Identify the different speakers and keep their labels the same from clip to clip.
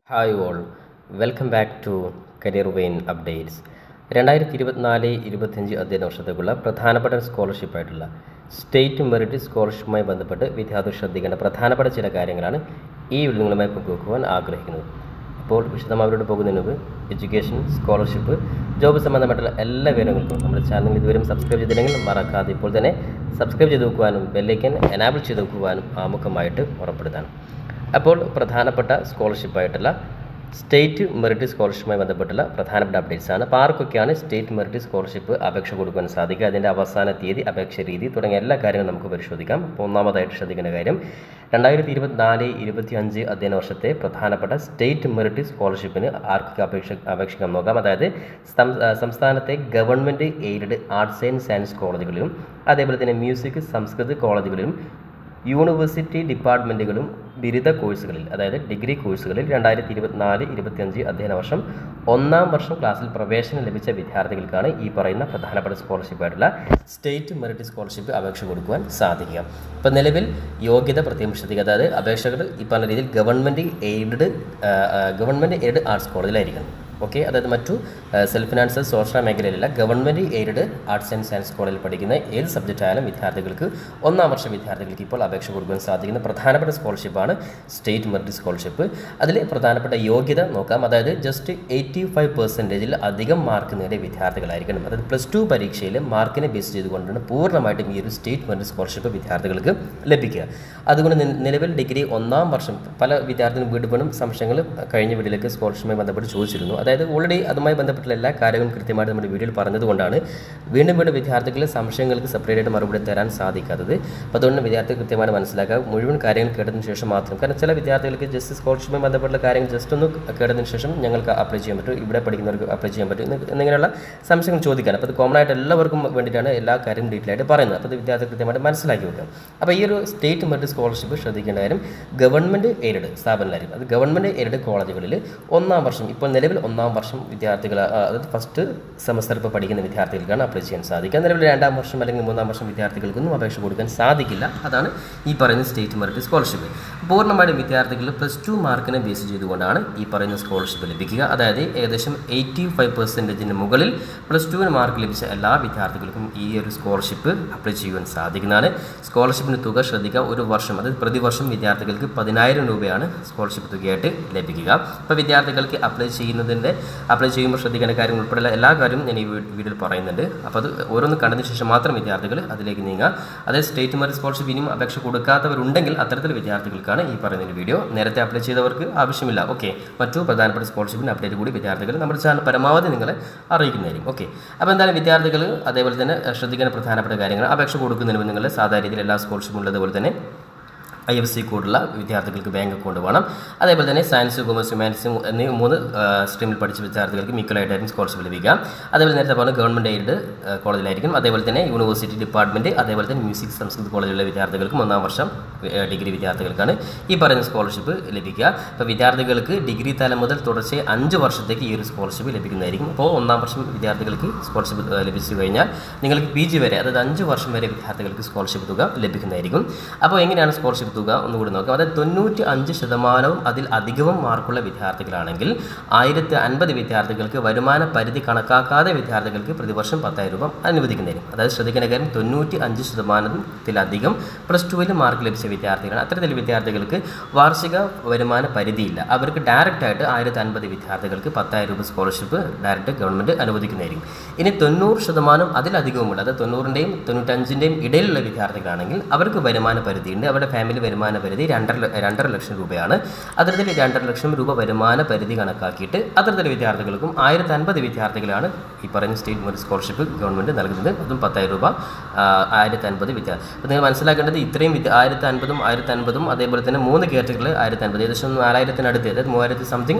Speaker 1: hi all welcome back to career vein updates രണ്ടായിരത്തി ഇരുപത്തിനാല് ഇരുപത്തിയഞ്ച് അധ്യയന വർഷത്തേക്കുള്ള പ്രധാനപ്പെട്ട സ്കോളർഷിപ്പായിട്ടുള്ള സ്റ്റേറ്റ് മെറിറ്റ് സ്കോളർഷിപ്പുമായി ബന്ധപ്പെട്ട് വിദ്യാർത്ഥികൾ ശ്രദ്ധിക്കേണ്ട പ്രധാനപ്പെട്ട ചില കാര്യങ്ങളാണ് ഈ വിളിങ്ങളുമായി പങ്കുവെക്കുവാൻ ആഗ്രഹിക്കുന്നത് അപ്പോൾ വിശദമായവരോട് പോകുന്നതിന് മുമ്പ് എഡ്യൂക്കേഷൻ സ്കോളർഷിപ്പ് ജോബ് സംബന്ധമായിട്ടുള്ള എല്ലാ വിവരങ്ങൾക്കും നമ്മുടെ ചാനൽ ഇതുവരെയും സബ്സ്ക്രൈബ് ചെയ്തില്ലെങ്കിൽ മറക്കാതെ ഇപ്പോൾ തന്നെ സബ്സ്ക്രൈബ് ചെയ്ത് വെക്കുവാനും ബെല്ലൈക്കൻ എനാബിൾ ചെയ്ത് വെക്കുവാനും ആമുഖമായിട്ട് ഉറപ്പെടുത്താനും അപ്പോൾ പ്രധാനപ്പെട്ട സ്കോളർഷിപ്പായിട്ടുള്ള സ്റ്റേറ്റ് മെറിറ്റ് സ്കോളർഷിപ്പുമായി ബന്ധപ്പെട്ടുള്ള പ്രധാനപ്പെട്ട അപ്ഡേറ്റ്സ് ആണ് അപ്പോൾ ആർക്കൊക്കെയാണ് സ്റ്റേറ്റ് മെറിറ്റ് സ്കോളർഷിപ്പ് അപേക്ഷ കൊടുക്കാൻ സാധിക്കുക അതിൻ്റെ അവസാന തീയതി അപേക്ഷ രീതി തുടങ്ങിയ എല്ലാ കാര്യങ്ങളും നമുക്ക് പരിശോധിക്കാം അപ്പോൾ ഒന്നാമതായിട്ട് ശ്രദ്ധിക്കേണ്ട കാര്യം രണ്ടായിരത്തി ഇരുപത്തിനാല് ഇരുപത്തി അഞ്ച് അധ്യയന വർഷത്തെ പ്രധാനപ്പെട്ട സ്റ്റേറ്റ് മെറിറ്റ് സ്കോളർഷിപ്പിന് ആർക്കൊക്കെ അപേക്ഷ അപേക്ഷിക്കാൻ നോക്കാം അതായത് സം- സംസ്ഥാനത്തെ government aided arts and science കോളേജുകളിലും അതേപോലെ തന്നെ മ്യൂസിക് സംസ്കൃത കോളേജുകളിലും യൂണിവേഴ്സിറ്റി ഡിപ്പാർട്ട്മെൻറ്റുകളും ബിരുദ കോഴ്സുകളിൽ അതായത് ഡിഗ്രി കോഴ്സുകളിൽ രണ്ടായിരത്തി ഇരുപത്തിനാല് ഇരുപത്തിയഞ്ച് അധ്യയന വർഷം ഒന്നാം വർഷം ക്ലാസ്സിൽ പ്രവേശനം ലഭിച്ച വിദ്യാർത്ഥികൾക്കാണ് ഈ പറയുന്ന പ്രധാനപ്പെട്ട സ്കോളർഷിപ്പായിട്ടുള്ള സ്റ്റേറ്റ് മെറിറ്റ് സ്കോളർഷിപ്പ് അപേക്ഷ കൊടുക്കുവാൻ സാധിക്കുക ഇപ്പോൾ നിലവിൽ യോഗ്യത പ്രത്യേകം ശ്രദ്ധിക്കുക അതായത് അപേക്ഷകൾ ഈ പറഞ്ഞ രീതിയിൽ government aided government aid arts കോളേജിലായിരിക്കണം ഓക്കെ അതായത് മറ്റു സെൽഫ് ഫിനാൻസ് സ്വാശ്രയ മേഖലയിലുള്ള government aided arts and science കോളേജിൽ പഠിക്കുന്ന ഏത് സബ്ജക്റ്റ് ആയാലും വിദ്യാർത്ഥികൾക്ക് ഒന്നാം വർഷ വിദ്യാർത്ഥികൾക്ക് ഇപ്പോൾ അപേക്ഷ കൊടുക്കാൻ സാധിക്കുന്ന പ്രധാനപ്പെട്ട സ്കോളർഷിപ്പാണ് സ്റ്റേറ്റ് മെറിറ്റ് സ്കോളർഷിപ്പ് അതിൽ പ്രധാനപ്പെട്ട യോഗ്യത നോക്കാം അതായത് ജസ്റ്റ് എയ്റ്റി ഫൈവ് പെർസെൻറ്റേജിൽ അധികം മാർക്ക് നേടിയ വിദ്യാർത്ഥികളായിരിക്കണം അതായത് പ്ലസ് ടു പരീക്ഷയിൽ മാർക്കിനെ ബേസ് ചെയ്തുകൊണ്ടാണ് പൂർണ്ണമായിട്ടും ഈ ഒരു സ്റ്റേറ്റ് മെറിറ്റ് സ്കോളർഷിപ്പ് വിദ്യാർത്ഥികൾക്ക് ലഭിക്കുക അതുകൊണ്ട് നി- നിലവിൽ ഡിഗ്രി ഒന്നാം വർഷം പല വിദ്യാർത്ഥികളും വീണ്ടും വീണ്ടും സംശയങ്ങൾ കഴിഞ്ഞ വീഡിയോയിലേക്ക് സ്കോളർഷിപ്പുമായി ബന്ധപ്പെട്ട് ചോദിച്ചിരുന്നു അതായത് ഓൾറെഡി അതുമായി ബന്ധപ്പെട്ടുള്ള എല്ലാ കാര്യങ്ങളും കൃത്യമായിട്ട് നമ്മുടെ വീഡിയോയിൽ പറഞ്ഞതുകൊണ്ടാണ് വീണ്ടും വീണ്ടും വിദ്യാർത്ഥികൾ സംശയങ്ങൾക്ക് സെപ്പറേറ്റ് ആയിട്ട് മറുപടി തരാൻ സാധിക്കാത്തത് അപ്പോൾ അതുകൊണ്ട് വിദ്യാർത്ഥികൾ കൃത്യമായിട്ട് മനസ്സിലാക്കുക മുഴുവൻ കാര്യങ്ങൾ കേട്ടതിന് ശേഷം മാത്രം കാരണം ചില വിദ്യാർത്ഥികൾക്ക് ജസ്റ്റ് സ്കോളർഷിപ്പുമായി ബന്ധപ്പെട്ടുള്ള കാര്യങ്ങൾ ജസ്റ്റ് ഒന്ന് കേട്ടതിന് ശേഷം ഞങ്ങൾക്ക് അപ്ലൈ ചെയ്യാൻ പറ്റും ഇവിടെ പഠിക്കുന്നവർക്ക് അപ്ലൈ ചെയ്യാൻ പറ്റും എന്ന് എന്നിങ്ങനെയുള്ള സംശയങ്ങൾ ചോദിക്കാൻ അപ്പോൾ അത് കോമൺ ആയിട്ട് എല്ലാവർക്കും വേണ്ടിയിട്ടാണ് എല്ലാ കാര്യവും ഡീറ്റെയിൽ ആയിട്ട് പറയുന്നത് അപ്പോൾ അത് വിദ്യാർത്ഥികൾ കൃത്യമായിട്ട് മനസ്സിലാക്കി വെക്കുക അപ്പോൾ ഈ ഒരു സ്റ്റേറ്റ് മെറിറ്റ് സ്കോളർഷിപ്പ് ശ്രദ്ധിക്കേണ്ട കാര്യം ഗവൺമെൻറ് എയ്ഡഡ് സ്ഥാപനമായിരിക്കും അത് ഗവൺമെൻറ് എയ്ഡഡ് കോളേജുകളിൽ ഒന്നാം വർഷം ഇപ്പോൾ നിലവിൽ ഒന്നാം വർഷം വിദ്യാർത്ഥികൾ ആ, അതായത് ഫസ്റ്റ് സെമസ്റ്റർ ഇപ്പോൾ പഠിക്കുന്ന വിദ്യാർത്ഥികൾക്കാണ് അപ്ലൈ ചെയ്യാൻ സാധിക്കുക നിലവിൽ രണ്ടാം വർഷം അല്ലെങ്കിൽ മൂന്നാം വർഷം വിദ്യാർത്ഥികൾക്കൊന്നും അപേക്ഷ കൊടുക്കാൻ സാധിക്കില്ല അതാണ് ഈ പറയുന്ന സ്റ്റേറ്റ് മെറിറ്റ് സ്കോളർഷിപ്പ് പൂർണ്ണമായിട്ടും വിദ്യാർത്ഥികൾ പ്ലസ് ടു മാർക്കിനെ ബേസ് ചെയ്തുകൊണ്ടാണ് ഈ പറയുന്ന സ്കോളർഷിപ്പ് ലഭിക്കുക അതായത് ഏകദേശം എയ്റ്റി ഫൈവ് പെർസെൻറ്റേജിന് മുകളിൽ പ്ലസ് ടുവിന് മാർക്ക് ലഭിച്ച എല്ലാ വിദ്യാർത്ഥികൾക്കും ഈ ഒരു സ്കോളർഷിപ്പ് അപ്ലൈ ചെയ്യുവാൻ സാധിക്കുന്നതാണ് സ്കോളർഷിപ്പിന് തുക ശ്രദ്ധിക്കുക ഒരു വർഷം അതായത് പ്രതിവർഷം വിദ്യാർത്ഥികൾക്ക് പതിനായിരം രൂപയാണ് സ്കോളർഷിപ്പ് തുകയായിട്ട് ലഭിക്കുക അപ്പോൾ വിദ്യാർത്ഥികൾക്ക് അപ്ലൈ ചെയ്യുന്നതിൻ്റെ അപ്ലൈ ചെയ്യുമ്പോൾ ശ്രദ്ധിക്കേണ്ട കാര്യം ഉൾപ്പെടെയുള്ള എല്ലാ കാര്യവും ഞാൻ ഈ വീ- വീഡിയോയിൽ പറയുന്നുണ്ട് അപ്പോൾ അത് ഓരോന്ന് കണ്ടതിന് ശേഷം മാത്രം വിദ്യാർത്ഥികൾ അതിലേക്ക് നീങ്ങുക അതായത് സ്റ്റേറ്റ് മെറിറ്റ് സ്കോളർഷിപ്പ് ഇനിയും അപേക്ഷ കൊടുക്കാത്തവരുണ്ടെങ്കിൽ അത്തരത്തിൽ വിദ്യാർത്ഥികൾക്കാണ് ഈ പറയുന്ന ഒരു വീഡിയോ നേരത്തെ അപ്ലൈ ചെയ്തവർക്ക് ആവശ്യമില്ല ഓക്കെ മറ്റു പ്രധാനപ്പെട്ട സ്കോളർഷിപ്പിന് അപ്ഡേറ്റ് കൂടി വിദ്യാർത്ഥികൾ നമ്മുടെ ചാനൽ പരമാവധി നിങ്ങളെ അറിയിക്കുന്നതായിരിക്കും ഓക്കെ അപ്പോൾ എന്തായാലും വിദ്യാർത്ഥികൾ അതേപോലെ തന്നെ അഹ് ശ്രദ്ധിക്കേണ്ട പ്രധാനപ്പെട്ട കാര്യങ്ങൾ അപേക്ഷ കൊടുക്കുന്നതിന് മുമ്പ് നിങ്ങൾ സാധാരണ രീതിയിൽ എല്ലാ സ്കോളർഷിപ്പും ഉള്ളതുപോലെ തന്നെ ഐ എഫ് സി കോഡുള്ള വിദ്യാർത്ഥികൾക്ക് ബാങ്ക് അക്കൗണ്ട് വേണം അതേപോലെ തന്നെ സയൻസ് കൊമേഴ്സ് ഹ്യൂമാനിറ്റീസ് എന്നീ മൂന്ന് സ്ട്രീമിൽ പഠിച്ച വിദ്യാർത്ഥികൾക്ക് മിക്കലായിട്ടായിരിക്കും സ്കോളർഷിപ്പ് ലഭിക്കുക അതേപോലെ നേരത്തെ പറഞ്ഞ ഗവൺമെൻറ് എയ്ഡ് കോളേജിലായിരിക്കും അതേപോലെ തന്നെ യൂണിവേഴ്സിറ്റി ഡിപ്പാർട്ട്മെൻറ്റ് അതേപോലെ തന്നെ മ്യൂസിക് സംസ്കൃത കോളേജിലുള്ള വിദ്യാർത്ഥികൾക്കും ഒന്നാം വർഷം ഏഹ്, ഡിഗ്രി വിദ്യാർത്ഥികൾക്കാണ് ഈ പറയുന്ന സ്കോളർഷിപ്പ് ലഭിക്കുക അപ്പോൾ വിദ്യാർത്ഥികൾക്ക് ഡിഗ്രി തലം മുതൽ തുടർച്ചയായി അഞ്ച് വർഷത്തേക്ക് ഈ ഒരു സ്കോളർഷിപ്പ് ലഭിക്കുന്നതായിരിക്കും അപ്പോൾ ഒന്നാം വർഷം വിദ്യാർത്ഥികൾക്ക് സ്കോളർഷിപ്പ് ഏഹ്, ലഭിച്ചു കഴിഞ്ഞാൽ നിങ്ങൾക്ക് പി ജി വരെ അതായത് അഞ്ച് വർഷം വരെ വിദ്യാർത്ഥികൾക്ക് സ്കോളർഷിപ്പ് തുക ലഭിക്കുന്നതായിരിക്കും അപ്പോൾ എങ്ങനെയാണ് സ്കോളർഷിപ്പ് തുക ഒന്നുകൂടി നോക്കാം അതായത് തൊണ്ണൂറ്റി അഞ്ച് ശതമാനവും അതിൽ അധികവും മാർക്കുള്ള വിദ്യാർത്ഥികളാണെങ്കിൽ ആയിരത്തി അൻപത് വിദ്യാർത്ഥികൾക്ക് വരുമാന പരിധി കണക്കാക്കാതെ വിദ്യാർത്ഥികൾക്ക് പ്രതിവർഷം പത്തായിരം രൂപ അനുവദിക്കുന്നതായിരിക്കും അതായത് ശ്രദ്ധിക്കേണ്ട കാര്യം തൊണ്ണൂറ്റി അഞ്ച് ശതമാനത്തിലധികം പ്ലസ് ടുവിൽ മാർക്ക് ലഭിച്ച വിദ്യാർത്ഥികളാണ് അത്തരത്തിൽ വിദ്യാർത്ഥികൾക്ക് വാർഷിക വരുമാന പരിധിയില്ല അവർക്ക് ഡയറക്റ്റ് ആയിട്ട് ആയിരത്തി അൻപത് വിദ്യാർത്ഥികൾക്ക് പത്തായിരം രൂപ സ്കോളർഷിപ്പ് ഡയറക്റ്റ് ഗവൺമെൻറ് അനുവദിക്കുന്നതായിരിക്കും ഇനി തൊണ്ണൂറ് ശതമാനം അതിലധികവുമുള്ള അതായത് തൊണ്ണൂറിൻ്റെയും തൊണ്ണൂറ്റഞ്ചിൻ്റെയും ഇടയിലുള്ള വിദ്യാർത്ഥികളാണെങ്കിൽ അവർക്ക് വരുമാന പരിധിയുണ്ട് അവരുടെ ഫാമിലി വരുമാന പരിധി രണ്ടര ല- രണ്ടര ലക്ഷം രൂപയാണ് അത്തരത്തിൽ രണ്ടര ലക്ഷം രൂപ വരുമാന പരിധി കണക്കാക്കിയിട്ട് അത്തരത്തിൽ വിദ്യാർത്ഥികൾക്കും ആയിരത്തി അൻപത് വിദ്യാർത്ഥികളാണ് ഈ പറയുന്ന സ്റ്റേറ്റ് മെറിറ്റ് സ്കോളർഷിപ്പ് ഗവൺമെൻറ് നൽകുന്നത് അതും പത്തായിരം രൂപ ആയിരത്തി അൻപത് വിദ്യാർത്ഥി അപ്പോൾ നിങ്ങൾ മനസ്സിലാക്കേണ്ടത് ഇത്രയും വിദ്യ ആയിരത്തി അൻപതും ആയിരത്തി അൻപതും അതേപോലെ തന്നെ മൂന്ന് കാറ്റഗറികൾ ആയിരത്തി അൻപത് ഏകദേശം നാലായിരത്തിനടുത്ത് അതായത് മൂവായിരത്തി സംതിങ്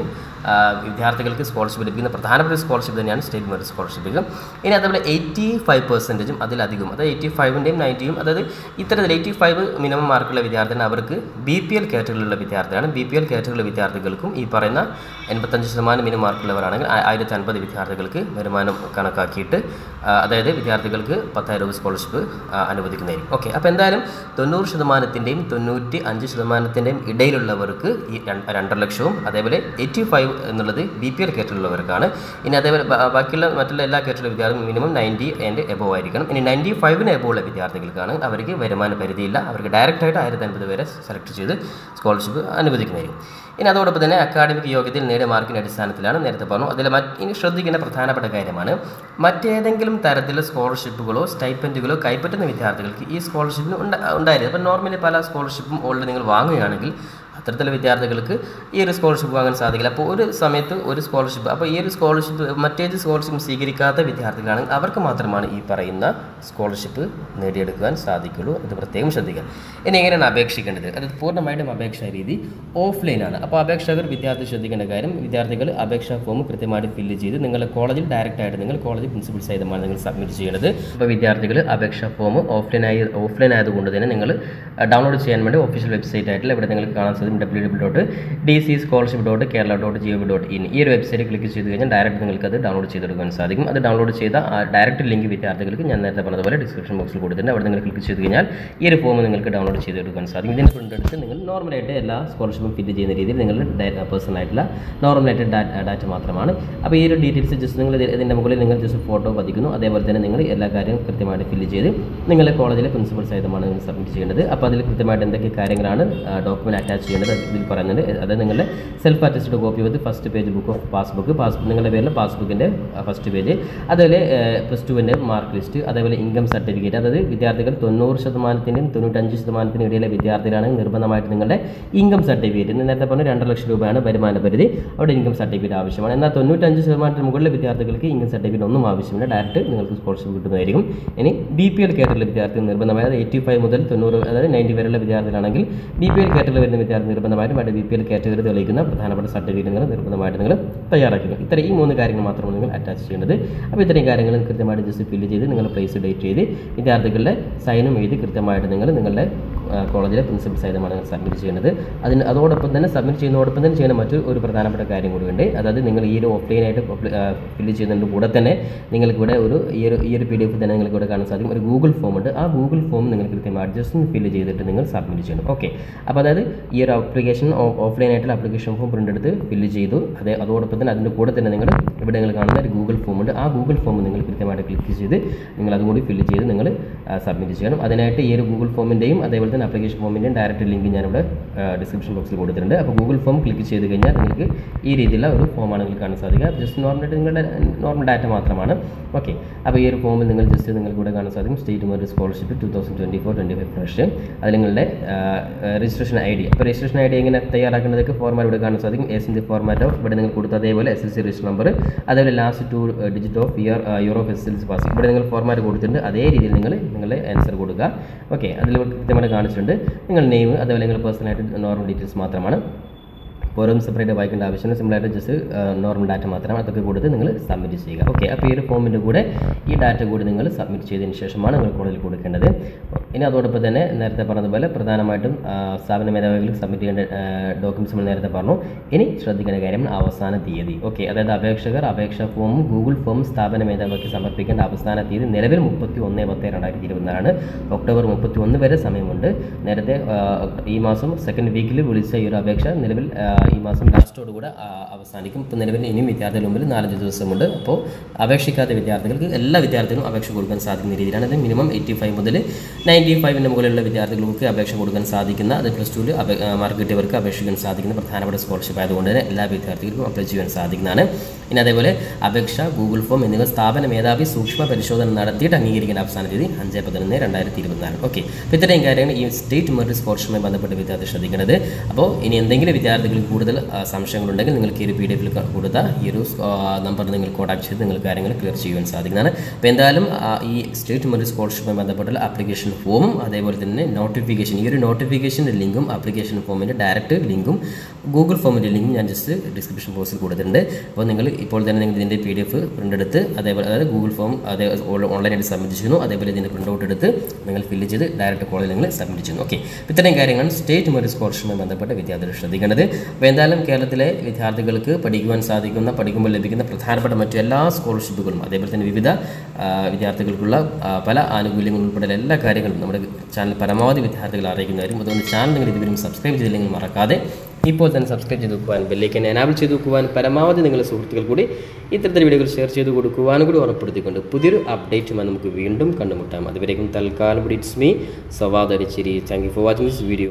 Speaker 1: ആ, വിദ്യാർത്ഥികൾക്ക് സ്കോളർഷിപ്പ് ലഭിക്കുന്ന പ്രധാനപ്പെട്ട സ്കോളർഷിപ്പ് തന്നെയാണ് സ്റ്റേറ്റ് മെറിറ്റ് സ്കോളർഷിപ്പ് ഇനി അതേപോലെ എയ്റ്റി ഫൈവ് പെർസെൻറ്റേജും അതിലധികം അതായത് എയ്റ്റി ഫൈവിൻ്റെയും നയൻറ്റിയും അതായത് ഇത്തരത്തിൽ എയ്റ്റി ഫൈവ് മിനിമം മാർക്കുള്ള വിദ്യാർത്ഥിയാണ് അവർക്ക് ബി പി എൽ കാറ്റഗറിയിലുള്ള വിദ്യാർത്ഥിയാണ് ബി പി എൽ കാറ്റഗറിയിലുള്ള വിദ്യാർത്ഥികൾക്കും ഈ പറയുന്ന എൺപത്തഞ്ച് ശതമാനം മിനിമം മാർക്കുള്ളവരാണെങ്കിൽ ആ- ആയിരത്തി അൻപത് വിദ്യാർത്ഥികൾക്ക് വരുമാനം കണക്കാക്കിയിട്ട് ആ, അതായത് വിദ്യാർത്ഥികൾക്ക് പത്തായിരം രൂപ സ്കോളർഷിപ്പ് ആ, അനുവദിക്കുന്നതായിരിക്കും ഓക്കെ അപ്പോൾ എന്തായാലും തൊണ്ണൂറ് ശതമാനത്തിൻ്റെയും തൊണ്ണൂറ്റി അഞ്ച് ശതമാനത്തിൻ്റെയും ഇടയിലുള്ളവർക്ക് ഈ രണ്ട് രണ്ടര ലക്ഷവും അതേപോലെ എയ്റ്റി ഫൈവ് എന്നുള്ളത് ബി പി എൽ കേട്ടിലുള്ളവർക്കാണ് ഇനി അതേപോലെ ബാ- ബാക്കിയുള്ള മറ്റുള്ള എല്ലാ കേട്ടിലുള്ള വിദ്യാർത്ഥികളും മിനിമം നയൻറ്റി ആൻഡ് എബോവ് ആയിരിക്കണം ഇനി നയൻറ്റി ഫൈവിന് എബോവ് ഉള്ള വിദ്യാർത്ഥികൾക്കാണ് അവർക്ക് വരുമാന പരിധിയില്ല അവർക്ക് ഡയറക്റ്റായിട്ട് ആയിരത്തി അൻപത് വരെ സെലക്ട് ചെയ്ത് സ്കോളർഷിപ്പ് അനുവദിക്കുന്നതായിരിക്കും ഇനി അതോടൊപ്പം തന്നെ അക്കാഡമിക് യോഗ്യതയിൽ നേടിയ മാർക്കിൻ്റെ അടിസ്ഥാനത്തിലാണ് നേരത്തെ പറഞ്ഞു അതിൽ മറ്റ് ഇനി ശ്രദ്ധിക്കേണ്ട പ്രധാനപ്പെട്ട കാര്യമാണ് മറ്റേതെങ്കിലും തരത്തിലുള്ള സ്കോളർഷിപ്പുകളോ സ്റ്റൈപ്പൻറ്റുകളോ കൈപ്പറ്റുന്ന വിദ്യാർത്ഥികൾക്ക് ഈ സ്കോളർഷിപ്പിന് ഉണ്ട ഉണ്ടായിരുന്നു അപ്പോൾ നോർമലി പല സ്കോളർഷിപ്പും ഓൾറെഡി നിങ്ങൾ വാങ്ങുകയാണെങ്കിൽ അത്തരത്തിലുള്ള വിദ്യാർത്ഥികൾക്ക് ഈ ഒരു സ്കോളർഷിപ്പ് വാങ്ങാൻ സാധിക്കില്ല അപ്പോൾ ഒരു സമയത്ത് ഒരു സ്കോളർഷിപ്പ് അപ്പോൾ ഈ ഒരു സ്കോളർഷിപ്പ് മറ്റേത് സ്കോളർഷിപ്പ് സ്വീകരിക്കാത്ത വിദ്യാർത്ഥികളാണെങ്കിൽ അവർക്ക് മാത്രമാണ് ഈ പറയുന്ന സ്കോളർഷിപ്പ് നേടിയെടുക്കാൻ സാധിക്കുള്ളൂ അത് പ്രത്യേകം ശ്രദ്ധിക്കുക ഇനി എങ്ങനെയാണ് അപേക്ഷിക്കേണ്ടത് അത് പൂർണ്ണമായിട്ടും അപേക്ഷാ രീതി ഓഫ്ലൈനാണ് അപ്പോൾ അപേക്ഷകർ വിദ്യാർത്ഥി ശ്രദ്ധിക്കേണ്ട കാര്യം വിദ്യാർത്ഥികൾ അപേക്ഷാ ഫോം കൃത്യമായിട്ട് ഫില്ല് ചെയ്ത് നിങ്ങളുടെ കോളേജിൽ ഡയറക്റ്റ് ആയിട്ട് നിങ്ങൾ കോളേജ് പ്രിൻസിപ്പൽ സഹിതമാണ് നിങ്ങൾ സബ്മിറ്റ് ചെയ്യേണ്ടത് അപ്പോൾ വിദ്യാർത്ഥികൾ അപേക്ഷാ ഫോം ഓഫ്ലൈൻ ആയി ഓഫ്ലൈൻ ആയതുകൊണ്ട് തന്നെ നിങ്ങൾ ഡൗൺലോഡ് ചെയ്യാൻ വേണ്ടി ഒഫീഷ്യൽ വെബ്സൈറ്റ് ആയിട്ടുള്ള ഇവിടെ നിങ്ങൾക്ക് കാണാൻ സാധിക്കും W W dot D C scholarship dot Kerala dot G O V dot in ഈ ഒരു വെബ്സൈറ്റ് ക്ലിക്ക് ചെയ്ത് കഴിഞ്ഞാൽ ഡയറക്റ്റ് നിങ്ങൾക്ക് അത് ഡൗൺലോഡ് ചെയ്തെടുക്കാൻ സാധിക്കും അത് ഡൗൺലോഡ് ചെയ്ത ആ ഡയറക്റ്റ് ലിങ്ക് വിദ്യാർത്ഥികൾക്ക് ഞാൻ നേരത്തെ പറഞ്ഞതുപോലെ ഡിസ്ക്രിപ്ഷൻ ബോക്സിൽ കൊടുത്തിട്ടുണ്ട് അവിടെ നിങ്ങൾ ക്ലിക്ക് ചെയ്ത് കഴിഞ്ഞാൽ ഈ ഒരു ഫോം നിങ്ങൾക്ക് ഡൗൺലോഡ് ചെയ്തെടുക്കാൻ സാധിക്കും ഇതിന് പ്രിൻ്റ് എടുത്ത് നിങ്ങൾ നോർമലായിട്ട് എല്ലാ സ്കോളർഷിപ്പും ഫില്ല് ചെയ്യുന്ന രീതിയിൽ നിങ്ങൾ പേഴ്സണൽ ആയിട്ടുള്ള നോർമലായിട്ട് ഡാറ്റ മാത്രമാണ് അപ്പോൾ ഈ ഒരു ഡീറ്റെയിൽസ് ജസ്റ്റ് നിങ്ങൾ ഇത് ഇതിൻ്റെ മുകളിൽ നിങ്ങൾ ജസ്റ്റ് ഫോട്ടോ പതിക്കുന്നു അതേപോലെ തന്നെ നിങ്ങൾ എല്ലാ കാര്യവും കൃത്യമായിട്ട് ഫില്ല് ചെയ്ത് നിങ്ങളുടെ കോളേജിലെ പ്രിൻസിപ്പൽ സഹിതമാണ് നിങ്ങൾ സബ്മിറ്റ് ചെയ്യേണ്ടത് അപ്പോൾ അതിൽ കൃത്യമായിട്ട് എന്തൊക്കെ കാര്യങ്ങളാണ് ഡോക്യുമെൻറ്റ് അറ്റാച്ച് ചെയ്യേണ്ടത് അത് ഇതിൽ പറയുന്നുണ്ട് അതായത് നിങ്ങളുടെ self attested copy with first page book of passbook passbook നിങ്ങളുടെ പേരിൽ പാസ്ബുക്കിൻ്റെ ഫസ്റ്റ് പേജ് അതുപോലെ പ്ലസ് ടുവിൻ്റെ മാർക്ക് ലിസ്റ്റ് അതേപോലെ ഇൻകം സർട്ടിഫിക്കറ്റ് അതായത് വിദ്യാർത്ഥികൾ തൊണ്ണൂറ് ശതമാനത്തിൻ്റെയും തൊണ്ണൂറ്റഞ്ച് ശതമാനത്തിനും ഇടയിലെ വിദ്യാർത്ഥികളാണെങ്കിൽ നിർബന്ധമായിട്ട് നിങ്ങളുടെ ഇൻകം സർട്ടിഫിക്കറ്റ് ഇന്ന് നേരത്തെ പറഞ്ഞ രണ്ടര ലക്ഷം രൂപയാണ് വരുമാന പരിധി അവിടെ ഇൻകം സർട്ടിഫിക്കറ്റ് ആവശ്യമാണ് എന്നാൽ തൊണ്ണൂറ്റഞ്ച് ശതമാനത്തിന് മുകളിലെ വിദ്യാർത്ഥികൾക്ക് ഇൻകം സർട്ടിഫിക്കറ്റ് ഒന്നും ആവശ്യമില്ല ഡയറക്റ്റ് നിങ്ങൾക്ക് സ്കോളർഷിപ്പ് കിട്ടുന്നതായിരിക്കും ഇനി ബി പി എൽ കേട്ടറിലെ വിദ്യാർത്ഥി നിർബന്ധമായി അതായത് എയ്റ്റി ഫൈവ് മുതൽ തൊണ്ണൂറ് അതായത് നയൻറ്റി വരെയുള്ള വിദ്യാർത്ഥികളാണെങ്കിൽ ബി പി എൽ കേട്ടറിൽ വരുന്ന വിദ്യാർത്ഥി നിർബന്ധമായിട്ടും അവിടെ ബി പി എൽ കാറ്റഗറി തെളിയിക്കുന്ന പ്രധാനപ്പെട്ട സർട്ടിഫിക്കറ്റ് നിങ്ങൾ നിർബന്ധമായിട്ട് നിങ്ങൾ തയ്യാറാക്കുക ഇത്ര ഈ മൂന്ന് കാര്യങ്ങൾ മാത്രമാണ് നിങ്ങൾ അറ്റാച്ച് ചെയ്യേണ്ടത് അപ്പോൾ ഇത്രയും കാര്യങ്ങൾ കൃത്യമായിട്ട് ജസ്റ്റ് ഫില്ല് ചെയ്ത് നിങ്ങൾ പ്ലേസ് ഡേറ്റ് ചെയ്ത് വിദ്യാർത്ഥികളുടെ സൈനും എഴുതി കൃത്യമായിട്ട് നിങ്ങൾ നിങ്ങളുടെ ആ, കോളേജിലെ പ്രിൻസിപ്പൽ സഹിതമാണ് നിങ്ങൾ സബ്മിറ്റ് ചെയ്യുന്നത് അതിന് അതോടൊപ്പം തന്നെ സബ്മിറ്റ് ചെയ്യുന്നതോടൊപ്പം തന്നെ ചെയ്യുന്ന മറ്റൊരു ഒരു പ്രധാനപ്പെട്ട കാര്യം കൂടിയുണ്ട് അതായത് നിങ്ങൾ ഈ ഒരു ഓഫ്ലൈനായിട്ട് ഫില്ല് ചെയ്യുന്നതിൻ്റെ കൂടെ തന്നെ നിങ്ങൾക്ക് ഇവിടെ ഒരു ഈ ഒരു ഈ ഒരു പി ഡി എഫ് തന്നെ നിങ്ങൾക്ക് ഇവിടെ കാണാൻ സാധിക്കും ഒരു ഗൂഗിൾ ഫോം ഉണ്ട് ആ ഗൂഗിൾ ഫോം നിങ്ങൾ കൃത്യമായിട്ട് ജസ്റ്റ് ഒന്ന് ഫില്ല് ചെയ്തിട്ട് നിങ്ങൾ സബ്മിറ്റ് ചെയ്യണം ഓക്കെ അപ്പോൾ അതായത് ഈ ഒരു ആപ്ലിക്കേഷൻ ഓഫ്ലൈൻ ആയിട്ടുള്ള ആപ്ലിക്കേഷൻ ഫോം പ്രിൻ്റ് എടുത്ത് ഫില്ല് ചെയ്തു അതേ അതോടൊപ്പം തന്നെ അതിൻ്റെ കൂടെ തന്നെ നിങ്ങൾ ഇവിടെ നിങ്ങൾ കാണുന്ന ഒരു ഗൂഗിൾ ഫോം ഉണ്ട് ആ ഗൂഗിൾ ഫോം നിങ്ങൾ കൃത്യമായിട്ട് ക്ലിക്ക് ചെയ്ത് നിങ്ങൾ അതും കൂടി ഫില്ല് ചെയ്ത് നിങ്ങൾ സബ്മിറ്റ് ചെയ്യണം അതിനായിട്ട് ഈ ഒരു ഗൂഗിൾ ഫോമിൻ്റെയും അതേപോലെ തന്നെ ആപ്ലിക്കേഷൻ ഫോമിൻ്റെയും ഡയറക്റ്റ് ലിങ്ക് ഞാനിവിടെ ഡിസ്ക്രിപ്ഷൻ ബോക്സിൽ കൊടുത്തിട്ടുണ്ട് അപ്പോൾ ഗൂഗിൾ ഫോം ക്ലിക്ക് ചെയ്ത് കഴിഞ്ഞാൽ നിങ്ങൾക്ക് ഈ രീതിയിലുള്ള ഒരു ഫോമാണ് നിങ്ങൾക്ക് കാണാൻ സാധിക്കുക ജസ്റ്റ് നോർമലായിട്ട് നിങ്ങളുടെ നോർമൽ ഡാറ്റ മാത്രമാണ് ഓക്കെ അപ്പോൾ ഈ ഒരു ഫോമിൽ നിങ്ങൾ ജസ്റ്റ് നിങ്ങൾക്ക് ഇവിടെ കാണാൻ സാധിക്കും state merit scholarship two thousand twenty four twenty five fresh അതിൽ നിങ്ങളുടെ രജിസ്ട്രേഷൻ ഐ ഡി അപ്പോൾ രജിസ്ട്രേഷൻ ഐ ഡി എങ്ങനെ തയ്യാറാക്കുന്നതൊക്കെ ഫോർമാറ്റ് ഇവിടെ കാണാൻ സാധിക്കും എസ് ഇൻ ഫോർമാറ്റ് ഓഫ് ഇവിടെ നിങ്ങൾ കൊടുത്ത അതേപോലെ S L C register number അതേപോലെ last two digit of year year of S L C pass ഇവിടെ നിങ്ങൾ ഫോർമാറ്റ് കൊടുത്തിട്ടുണ്ട് അതേ രീതിയിൽ നിങ്ങൾ നിങ്ങളുടെ ആൻസർ കൊടുക്കുക ഓക്കെ അതിൽ കൃത്യമായിട്ട് കാണിച്ചിട്ടുണ്ട് നിങ്ങൾ നെയിം അതേപോലെ നിങ്ങൾ പേഴ്സണലായിട്ട് നോർമൽ ഡീറ്റെയിൽസ് മാത്രമാണ് ഓരോന്നും സെപ്പറേറ്റ് വായിക്കേണ്ട ആവശ്യമില്ല സിമ്പിളായിട്ട് ജസ്റ്റ് നോർമൽ ഡാറ്റ മാത്രം അതൊക്കെ കൊടുത്ത് നിങ്ങൾ സബ്മിറ്റ് ചെയ്യുക ഓക്കെ അപ്പോൾ ഈ ഒരു ഫോമിൻ്റെ കൂടെ ഈ ഡാറ്റ കൂടി നിങ്ങൾ സബ്മിറ്റ് ചെയ്തതിന് ശേഷമാണ് നിങ്ങൾ കോളേജിൽ കൊടുക്കേണ്ടത് ഇനി അതോടൊപ്പം തന്നെ നേരത്തെ പറഞ്ഞതുപോലെ പ്രധാനമായിട്ടും ആ, സ്ഥാപന മേധാവികൾക്ക് സബ്മിറ്റ് ചെയ്യേണ്ട ഡോക്യുമെൻറ്റ്സ് നമ്മൾ നേരത്തെ പറഞ്ഞു ഇനി ശ്രദ്ധിക്കേണ്ട കാര്യം അവസാന തീയതി ഓക്കെ അതായത് അപേക്ഷകർ അപേക്ഷാ ഫോമും ഗൂഗിൾ ഫോമും സ്ഥാപന മേധാവിക്ക് സമർപ്പിക്കേണ്ട അവസാന തീയതി നിലവിൽ മുപ്പത്തി ഒന്ന് പത്ത് രണ്ടായിരത്തി ഇരുപത്തിനാലാണ് ഒക്ടോബർ മുപ്പത്തി ഒന്ന് വരെ സമയമുണ്ട് നേരത്തെ ആ, ഈ മാസം സെക്കൻഡ് വീക്കിൽ വിളിച്ച ഈ ഒരു അപേക്ഷ നിലവിൽ ആ, ഈ മാസം ലാസ്റ്റോട് കൂടെ ആ, അവസാനിക്കും ഇപ്പോൾ നിലവിൽ ഇനിയും വിദ്യാർത്ഥികളുടെ മുമ്പിൽ നാലഞ്ച് ദിവസമുണ്ട് അപ്പോൾ അപേക്ഷിക്കാത്ത വിദ്യാർത്ഥികൾക്ക് എല്ലാ വിദ്യാർത്ഥികളും അപേക്ഷ കൊടുക്കാൻ സാധിക്കുന്ന രീതിയിലാണ് ഇത് മിനിമം എയ്റ്റി ഫൈവ് മുതൽ നയൻറ്റി ഫൈവിൻ്റെ മുകളിലുള്ള വിദ്യാർത്ഥികൾക്ക് അപേക്ഷ കൊടുക്കാൻ സാധിക്കുന്ന അത് പ്ലസ് ടുവിൽ മാർക്ക് കിട്ടിയവർക്ക് അപേക്ഷിക്കാൻ സാധിക്കുന്ന പ്രധാനപ്പെട്ട സ്കോളർഷിപ്പ് ആയതുകൊണ്ട് തന്നെ എല്ലാ വിദ്യാർത്ഥികൾക്കും അപ്ലൈ ചെയ്യാൻ സാധിക്കുന്നതാണ് ഇനി അതേപോലെ അപേക്ഷ ഗൂഗിൾ ഫോം എന്നിവ സ്ഥാപന മേധാവി സൂക്ഷ്മ പരിശോധന നടത്തിയിട്ട് അംഗീകരിക്കേണ്ട അവസാന തീയതി അഞ്ച് പതിനൊന്ന് രണ്ടായിരത്തി ഇരുപത്തിനാല് ഓക്കെ അപ്പോൾ ഇത്രയും കാര്യങ്ങൾ ഈ സ്റ്റേറ്റ് മെറിറ്റ് സ്കോളർഷിപ്പുമായി ബന്ധപ്പെട്ട വിദ്യാർത്ഥി ശ്രദ്ധിക്കുന്നത് അപ്പോൾ ഇനി എന്തെങ്കിലും വിദ്യാർത്ഥികൾക്ക് കൂടുതൽ ആ, സംശയങ്ങളുണ്ടെങ്കിൽ നിങ്ങൾക്ക് ഈ ഒരു പി ഡി എഫിൽ കൊടുത്ത ഈ ഒരു നമ്പർ നിങ്ങൾ കോൺടാക്ട് ചെയ്ത് നിങ്ങൾ കാര്യങ്ങൾ ക്ലിയർ ചെയ്യുവാൻ സാധിക്കുന്നതാണ് അപ്പോൾ എന്തായാലും ആ, ഈ സ്റ്റേറ്റ് മെറിറ്റ് സ്കോളർഷിപ്പുമായി ബന്ധപ്പെട്ടുള്ള ആപ്ലിക്കേഷൻ ഫോമും അതേപോലെ തന്നെ നോട്ടിഫിക്കേഷൻ ഈ ഒരു നോട്ടിഫിക്കേഷൻ്റെ ലിങ്കും ആപ്ലിക്കേഷൻ ഫോമിൻ്റെ ഡയറക്റ്റ് ലിങ്കും ഗൂഗിൾ ഫോമിൻ്റെ ലിങ്കും ഞാൻ ജസ്റ്റ് ഡിസ്ക്രിപ്ഷൻ ബോക്സിൽ കൊടുത്തിട്ടുണ്ട് അപ്പോൾ നിങ്ങൾ ഇപ്പോൾ തന്നെ നിങ്ങൾ ഇതിൻ്റെ പി ഡി എഫ് പ്രിൻ്റ് എടുത്ത് അതേപോലെ അതായത് ഗൂഗിൾ ഫോം അതേ ഓൺലൈനായിട്ട് സബ്മിറ്റ് ചെയ്യുന്നു അതേപോലെ ഇതിൻ്റെ പ്രിൻ്റ് ഔട്ട് എടുത്ത് നിങ്ങൾ ഫില്ല് ചെയ്ത് ഡയറക്റ്റ് കോളേജിൽ നിങ്ങൾ സബ്മിറ്റ് ചെയ്യുന്നു ഓക്കെ ഇത്രയും കാര്യങ്ങൾ സ്റ്റേറ്റ് മെറിറ്റ് സ്കോളർഷിപ്പുമായി ബന്ധപ്പെട്ട വിദ്യാർത്ഥികൾ ശ്രദ്ധിക്കേണ്ടത് അപ്പോൾ എന്തായാലും കേരളത്തിലെ വിദ്യാർത്ഥികൾക്ക് പഠിക്കുവാൻ സാധിക്കുന്ന പഠിക്കുമ്പോൾ ലഭിക്കുന്ന പ്രധാനപ്പെട്ട മറ്റു എല്ലാ സ്കോളർഷിപ്പുകളും അതേപോലെ തന്നെ വിവിധ ആ, വിദ്യാർത്ഥികൾക്കുള്ള ആ, പല ആനുകൂല്യങ്ങളും ഉൾപ്പെടെ എല്ലാ കാര്യങ്ങളും നമ്മുടെ ചാനൽ പരമാവധി വിദ്യാർത്ഥികൾ അറിയിക്കുന്നവരും അതുകൊണ്ട് ചാനൽ നിങ്ങൾ ഇതുവരും സബ്സ്ക്രൈബ് ചെയ്തില്ലെങ്കിൽ മറക്കാതെ ഇപ്പോൾ തന്നെ സബ്സ്ക്രൈബ് ചെയ്ത് വെക്കുവാൻ ബെല്ലേക്ക് എനാബിൾ ചെയ്ത് വെക്കുവാൻ പരമാവധി നിങ്ങളുടെ സുഹൃത്തുക്കൾ കൂടി ഇത്തരത്തിൽ വീഡിയോകൾ ഷെയർ ചെയ്ത് കൊടുക്കുവാനും കൂടി ഉറപ്പെടുത്തിക്കൊണ്ട് പുതിയൊരു അപ്ഡേറ്റുമായി നമുക്ക് വീണ്ടും കണ്ടുമുട്ടാം അതുവരേക്കും തൽക്കാലം ഇറ്റ്സ് മീ സവാദ് അരിച്ചിരി thank you for watching this video